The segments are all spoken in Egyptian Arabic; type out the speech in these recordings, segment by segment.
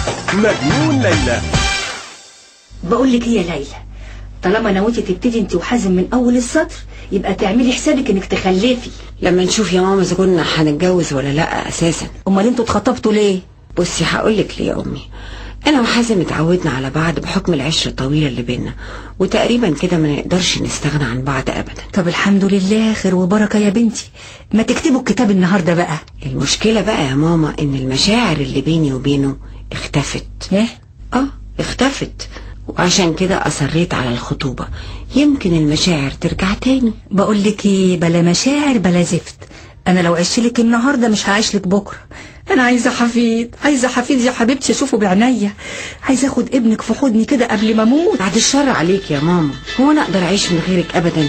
مجنون ليلى بقول لك ايه يا ليلى طالما نويتي تبتدي انت وحازم من اول السطر يبقى تعملي حسابك انك تخلفي لما نشوف يا ماما اذا كنا هنتجوز ولا لا اساسا امال انتوا اتخطبتوا ليه بصي هقول لك ليه يا امي انا وحازم اتعودنا على بعض بحكم العشره الطويله اللي بينا وتقريبا كده ما نقدرش نستغنى عن بعض ابدا طب الحمد لله خير وبركه يا بنتي ما تكتبوا الكتاب النهارده بقى المشكله بقى يا ماما ان المشاعر اللي بيني وبينه اختفت ايه اه اختفت وعشان كده اصريت على الخطوبه يمكن المشاعر ترجع تاني بقول لك ايه بلا مشاعر بلا زفت انا لو عشت لك النهارده مش هعيش لك بكره انا عايزه حفيد عايزه حفيد يا حبيبتي اشوفه بعينيا عايزه اخد ابنك في حضني كده قبل ما اموت بعد الشر عليك يا ماما هو انا اقدر اعيش من غيرك ابدا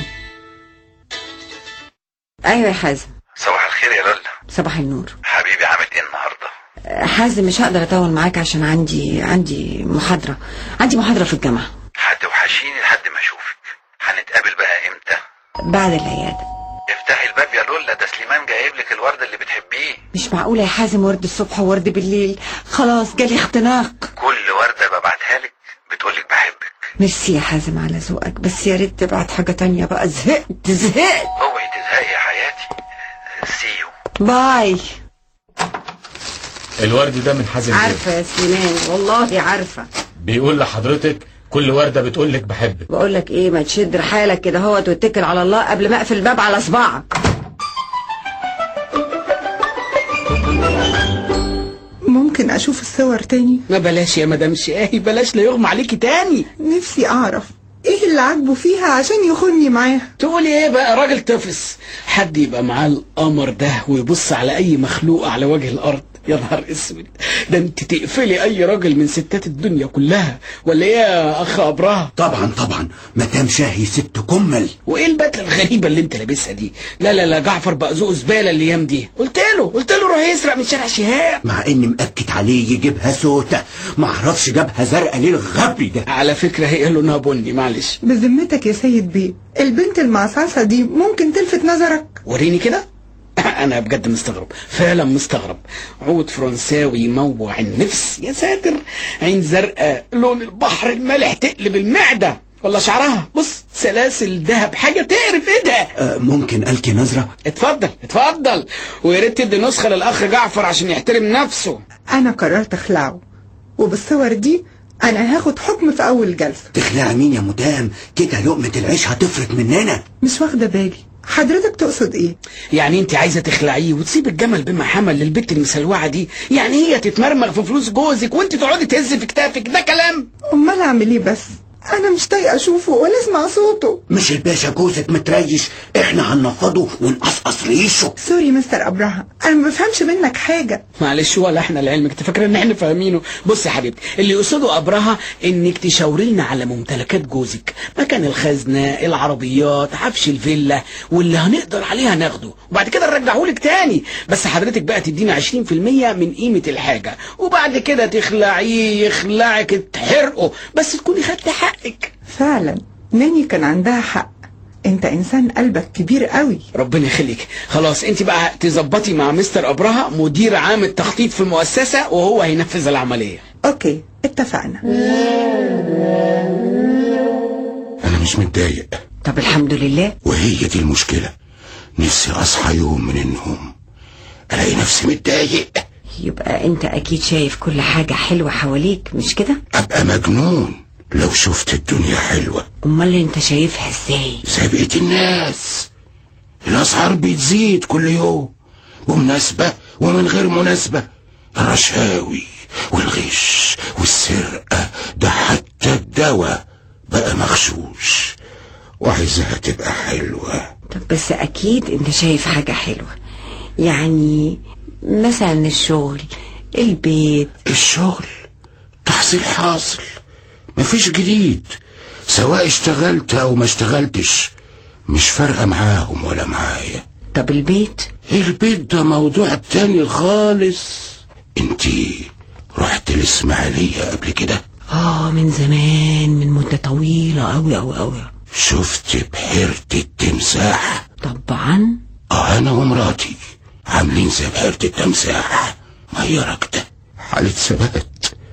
ايوه يا حازم صباح الخير يا لولا صباح النور حبيبي عامل ايه النهارده حازم مش هقدر اطول معاك عشان عندي عندي محاضرة عندي محاضرة في الجامعة هتوحشيني لحد ما اشوفك هنتقابل بقى امتى بعد العيادة افتحي الباب يا لولا ده سليمان جايب لك الورد اللي بتحبيه مش معقولة يا حازم ورد الصبح وورد بالليل خلاص جالي اختناق كل ورده ببعتها لك بتقولك بحبك ميرسي يا حازم على ذوقك بس يا ريت تبعت حاجة تانية بقى زهقت زهقت اوعي تزهقي يا حياتي سيو باي الورد ده من حازم بيه عارفة يا سليمان والله عارفة بيقول لحضرتك كل وردة بتقول لك بحبك بقول لك ايه ما تشد حالك كده هوت واتكل على الله قبل ما اقفل الباب على صباعك ممكن أشوف الصور تاني ما بلاش يا مدام شاهي بلاش لا يغمى عليكي تاني نفسي أعرف إيه اللي عاجبه فيها عشان يخوني معاه تقولي ايه بقى راجل تفس حد يبقى معاه القمر ده ويبص على اي مخلوق على وجه الارض يا نهار اسود ده انت تقفلي اي راجل من ستات الدنيا كلها ولا ايه يا اخ ابراهيم طبعا طبعا مدام شاهي ست كمل وايه البدله الغريبه اللي انت لابسها دي لا لا لا جعفر بقى ذوق زباله الايام دي قلت له قلت له روح يسرق من شارع شهاب مع اني مأكد عليه يجيبها سوته معرفش جابها زرقاء ليه الغبي ده على فكره هي لونها بني معلش بذمتك يا سيد بيه البنت المعصعصة دي ممكن تلفت نظرك وريني كده انا بجد مستغرب فعلا مستغرب عود فرنساوي يموع النفس يا ساتر عين زرقاء لون البحر المالح تقلب المعدة ولا شعرها بص سلاسل ذهب حاجة تقرف ايه ده أه ممكن ألكي نظرة اتفضل اتفضل ويا ريت تدي نسخة للأخ جعفر عشان يحترم نفسه أنا قررت أخلعه وبالصور دي أنا هاخد حكم في أول جلسة تخلع مين يا مدام كده لقمة العيش هتفرط مننا مش واخدة بالي حضرتك تقصد إيه يعني انت عايزة تخلعيه وتسيب الجمل بما حمل للبت المسلوعة دي يعني هي تتمرمغ في فلوس جوزك وانت تقعدي تهز في كتافك ده كلام أمال أعمل إيه بس أنا مش طايقة أشوفه ولا أسمع صوته مش الباشا جوزك متريش احنا هننفضه ونقصقص ريشه سوري مستر أبراهام أنا ما بفهمش منك حاجة معلش ولا احنا لعلمك انت فاكره ان احنا فاهمينه بص يا حبيبتي اللي يقصده ابرهة انك تشاوري لنا على ممتلكات جوزك مكان الخزنه العربيات عفش الفيلا واللي هنقدر عليه هناخده وبعد كده نرجعه لك تاني بس حضرتك بقى تدينا 20% من قيمه الحاجه وبعد كده تخلعيه يخلعك تحرقه بس تكوني خدت حقك فعلا ناني كان عندها حق انت انسان قلبك كبير قوي ربنا يخليك خلاص انت بقى تظبطي مع مستر ابرهة مدير عام التخطيط في المؤسسة وهو هينفذ العملية اوكي اتفقنا أنا مش متضايق طب الحمد لله وهي دي المشكلة نفسي أصحى يوم من النوم ألاقي نفسي متضايق يبقى انت اكيد شايف كل حاجة حلوة حواليك مش كده أبقى مجنون لو شفت الدنيا حلوة امال انت شايفها ازاي زي بقية الناس الأسعار بتزيد كل يوم بمناسبة ومن غير مناسبة الرشاوي والغش والسرقة ده حتى الدواء بقى مغشوش وعايزها تبقى حلوة طب بس اكيد انت شايف حاجة حلوة يعني مثلا الشغل البيت الشغل تحصيل حاصل مفيش جديد سواء اشتغلت او ما اشتغلتش مش فارقة معاهم ولا معايا طب البيت البيت ده موضوع تاني خالص انتي رحت الاسماعيلية قبل كده اه من زمان من مدة طويلة اوي اوي اوي شفت بحيرة التمساح طبعا اه انا ومراتي عاملين زي بحيرة التمساح مية راكدة حالة ثبات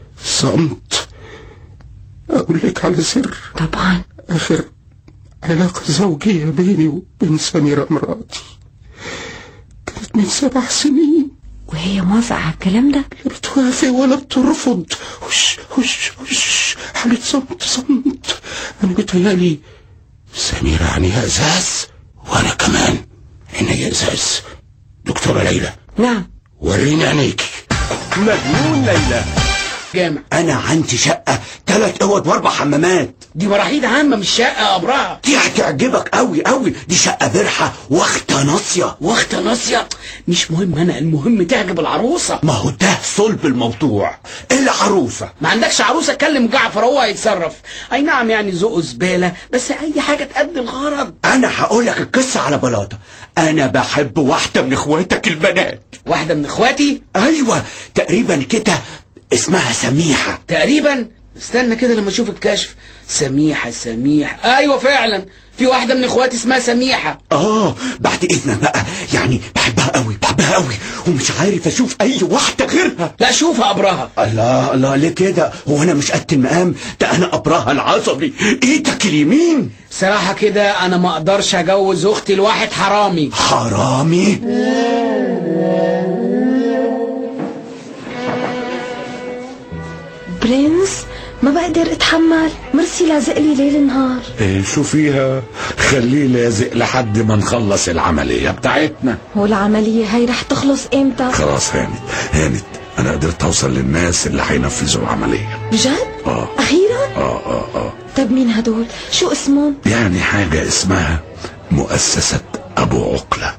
صمت أقول لك على سر طبعا آخر علاقة زوجية بيني وبين سميرة مراتي كانت من سبع سنين وهي موافقة على الكلام ده لا بتوافق ولا بترفض وش وش وش حالة صمت صمت أنا بتهيألي سميرة عينيها إزاز وأنا كمان عينيا إزاز دكتورة ليلى نعم وريني عينيكي مجنون ليلى جامع انا عندي شقه ثلاث اوض واربع حمامات دي مراحيض عامة مش شقة يا أبرهة دي هتعجبك قوي قوي دي شقه برحه واخته ناصيه واخدة ناصية مش مهم أنا المهم تعجب العروسة ما هو ده صلب الموضوع العروسه ما عندكش عروسة كلم جعفر هو هيتصرف أي نعم يعني ذوقه زبالة بس أي حاجة تأدي الغرض انا هقول لك القصه على بلاطه انا بحب واحده من اخواتك البنات واحدة من إخواتي ايوه تقريبا كده اسمها سميحه تقريبا استنى كده لما اشوف الكشف سميحة سميحة ايوه فعلا في واحدة من اخواتي اسمها سميحة اه بعد اذنك بقى يعني بحبها قوي بحبها قوي ومش عارف اشوف اي واحده غيرها لا شوفها ابرهة الله الله ليه كده هو انا مش قد المقام ده انا ابراها العصبي ايدك اليمين صراحة كده انا ما اقدرش اجوز اختي لواحد حرامي حرامي برنس ما بقدر اتحمل مرسي لازق لي ليل نهار إيه شو فيها خليه لازق لحد ما نخلص العملية بتاعتنا والعملية هاي رح تخلص امتى خلاص هانت هانت أنا قدرت أوصل للناس اللي هينفذوا العملية بجد آه اخيرا آه آه آه طب مين هدول شو اسمهم يعني حاجة اسمها مؤسسة أبو عقلة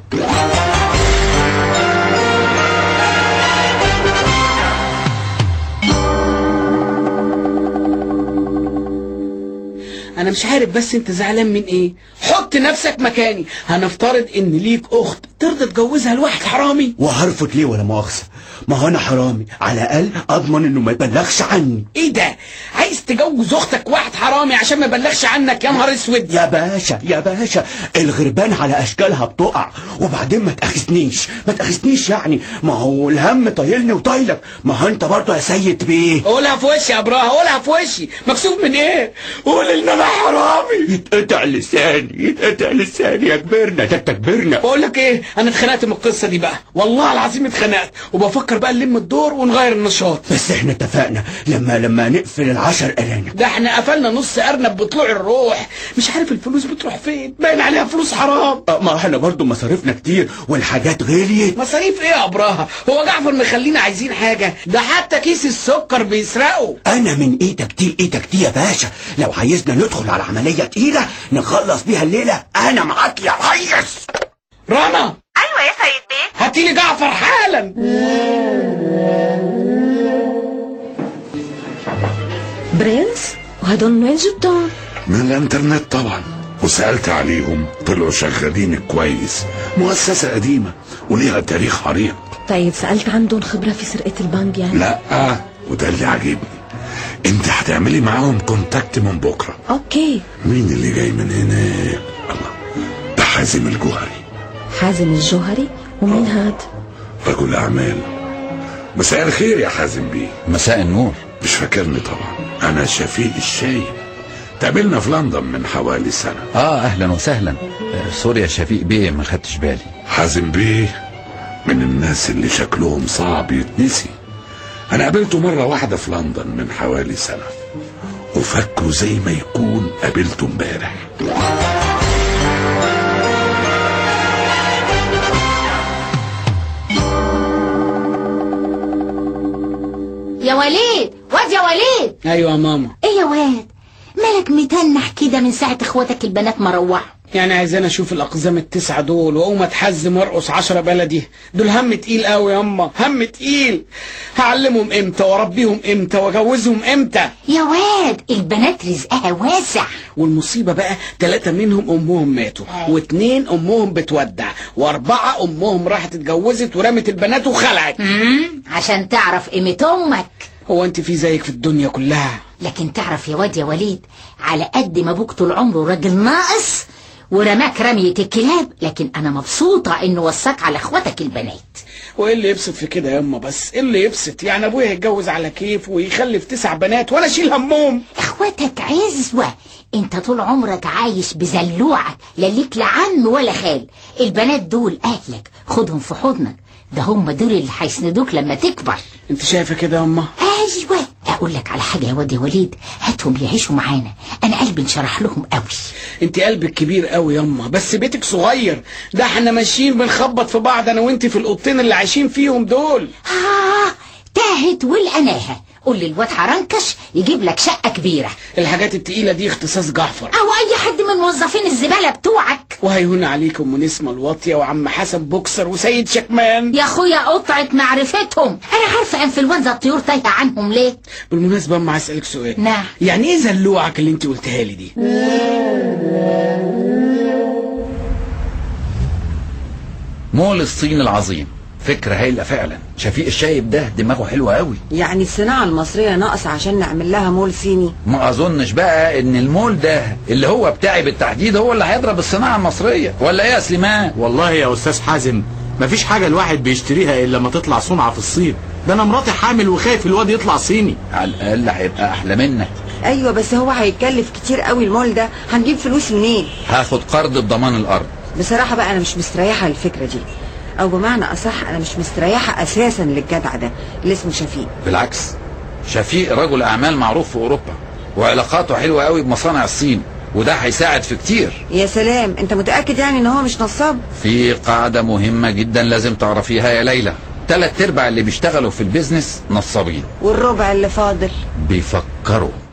انا مش عارف بس انت زعلان من ايه حط نفسك مكاني هنفترض ان ليك اخت ترضى تجوزها لواحد حرامي وهرفض ليه ولا مؤاخذه ما هو انا حرامي على الاقل اضمن انه ما يبلغش عني ايه ده عايز تجوز اختك واحد حرامي عشان ما يبلغش عنك يا نهار اسود يا باشا يا باشا الغربان على اشكالها بتقع وبعدين ما تاخذنيش ما تاخذنيش يعني ما هو الهم طايلني وطايلك ما هو انت برضه يا سيد بيه قولها في وشي يا ابراهيم قولها في وشي مكسوف من ايه قول ان انا حرامي يتقطع لساني يتقطع لساني يا كبرنا ده انت كبرنا بقول لك ايه انا اتخنقت من القصه دي بقى والله العظيم اتخنقت وبفكر بقى نلم الدور ونغير النشاط بس احنا اتفقنا لما لما نقفل العشر ارانب ده احنا قفلنا نص ارنب بطلوع الروح مش عارف الفلوس بتروح فين باين عليها فلوس حرام آه، ما احنا برضه مصاريفنا كتير والحاجات غليت مصاريف ايه يا ابراهة هو جعفر مخلينا عايزين حاجة ده حتى كيس السكر بيسرقوا انا من ايدك دي لايدك دي يا باشا لو عايزنا ندخل على عمليه تقيله نخلص بيها الليله انا معاك يا ريس رنا ايوه يا سيد بيه هاتيلي جعفر حالا برنس وهدول من وين جبتهم من الانترنت طبعا وسألت عليهم طلعوا شغالين كويس مؤسسة قديمة وليها تاريخ عريق طيب سألت عندهم خبرة في سرقة البنك يعني لا وده اللي عاجبني انت هتعملي معاهم كونتاكت من بكرة اوكي مين اللي جاي من هناك الله ده حازم الجوهري حازم الجوهري ومين هاد رجل اعمال مساء الخير يا حازم بيه مساء النور مش فاكرني طبعا انا شفيق الشايب تقابلنا في لندن من حوالي سنة اه اهلا وسهلا آه، سوري يا شفيق بيه ما خدتش بالي حازم بيه من الناس اللي شكلهم صعب يتنسي انا قابلته مرة واحدة في لندن من حوالي سنة وفكه زي ما يكون قابلته امبارح يا وليد واد يا وليد ايوه يا ماما ايه يا واد مالك متنح كده من ساعة اخواتك البنات ما روحوا يعني عايزين اشوف الاقزام التسعة دول واقوم اتحزم وارقص عشرة بلدي دول هم تقيل قوي ياما هم تقيل هعلمهم امتى واربيهم امتى واجوزهم امتى يا واد البنات رزقها واسع والمصيبة بقى ثلاثة منهم أمهم ماتوا واتنين أمهم بتودع وأربعة أمهم راحت اتجوزت ورمت البنات وخلعت مم، عشان تعرف قيمة امك هو أنت في زيك في الدنيا كلها لكن تعرف يا واد يا وليد على قد ما ابوك طول عمره راجل ناقص ورماك رمية الكلاب لكن انا مبسوطة انه وصاك على اخواتك البنات وايه اللي يبسط في كده يا اما بس ايه اللي يبسط يعني ابويا يتجوز على كيف ويخلف تسع بنات ولا اشيل همهم اخواتك عزوة انت طول عمرك عايش بزلوعك لا ليك لا عم ولا خال البنات دول اهلك خدهم في حضنك ده هم دول اللي هيسندوك لما تكبر انت شايفه كده يا اما ايوه اقول لك على حاجه يا واد يا وليد هاتهم يعيشوا معانا انا قلبي انشرح لهم قوي انت قلبك كبير قوي ياما بس بيتك صغير ده احنا ماشيين بنخبط في بعض انا وانت في الاوضتين اللي عايشين فيهم دول آه تاهت والأناهة قول للواد حرنكش يجيب لك شقة كبيرة الحاجات التقيلة دي اختصاص جعفر أو أي حد من موظفين الزبالة بتوعك وهيهون عليكم ونسمة الواطية وعم حسن بوكسر وسيد شكمان يا أخويا قطعة معرفتهم أنا عارفة إنفلونزا الطيور تايهة عنهم ليه بالمناسبة اما اسألك سؤال نعم يعني ايه زلوعك اللي انت قلتها لي دي مول الصين العظيم فكرة هايلة فعلا شفيق الشايب ده دماغه حلوة قوي يعني الصناعة المصرية ناقصة عشان نعمل لها مول صيني ما اظنش بقى ان المول ده اللي هو بتاعي بالتحديد هو اللي هيضرب الصناعة المصرية ولا ايه يا سليمان والله يا استاذ حازم مفيش حاجة الواحد بيشتريها الا لما تطلع صنعة في الصين ده انا مراتي حامل وخايف الواد يطلع صيني على الاقل هيبقى احلى منك ايوه بس هو هيتكلف كتير قوي المول ده هنجيب فلوس منين هاخد قرض بضمان الارض بصراحة بقى انا مش مستريحة للفكرة دي او بمعنى اصح انا مش مستريحة اساسا للجدع ده اللي اسمه شفيق بالعكس شفيق رجل اعمال معروف في اوروبا وعلاقاته حلوة قوي بمصانع الصين وده هيساعد في كتير يا سلام انت متأكد يعني ان هو مش نصاب في قاعدة مهمة جدا لازم تعرفيها يا ليلى تلات ارباع اللي بيشتغلوا في البيزنس نصابين والربع اللي فاضل بيفكروا